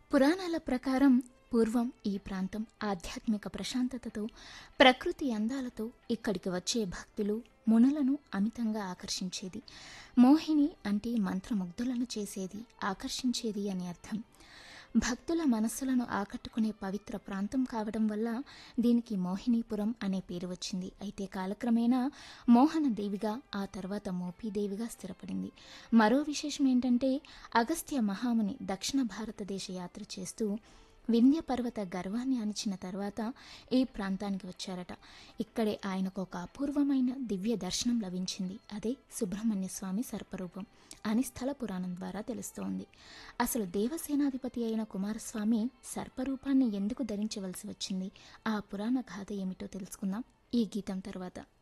పురాణాల ప్రకారం పూర్వం ఈ ప్రాంతం ఆధ్యాత్మిక ప్రశాంతతతో ప్రకృతి అందాలతో ఇక్కడికి వచ్చే భక్తులు మునులను అమితంగా ఆకర్షించేది మోహిని అంటే మంత్రముగ్ధులను చేసేది ఆకర్షించేది అని అర్థం భక్తుల మనస్సులను ఆకట్టుకునే పవిత్ర ప్రాంతం కావడం వల్ల దీనికి మోహినీపురం అనే పేరు వచ్చింది అయితే కాలక్రమేణా మోహన దేవిగా ఆ తర్వాత మోపీదేవిగా స్థిరపడింది మరో విశేషం ఏంటంటే అగస్త్య మహాముని దక్షిణ భారతదేశ యాత్ర చేస్తూ వింధ్య పర్వత గర్వాన్ని అణిచిన తర్వాత ఈ ప్రాంతానికి వచ్చారట ఇక్కడే ఆయనకు ఒక అపూర్వమైన దివ్య దర్శనం లభించింది అదే సుబ్రహ్మణ్య స్వామి సర్పరూపం అని స్థల పురాణం ద్వారా తెలుస్తోంది అసలు దేవసేనాధిపతి అయిన కుమారస్వామి సర్పరూపాన్ని ఎందుకు ధరించవలసి వచ్చింది ఆ పురాణ గాథ ఏమిటో తెలుసుకుందాం ఈ గీతం తర్వాత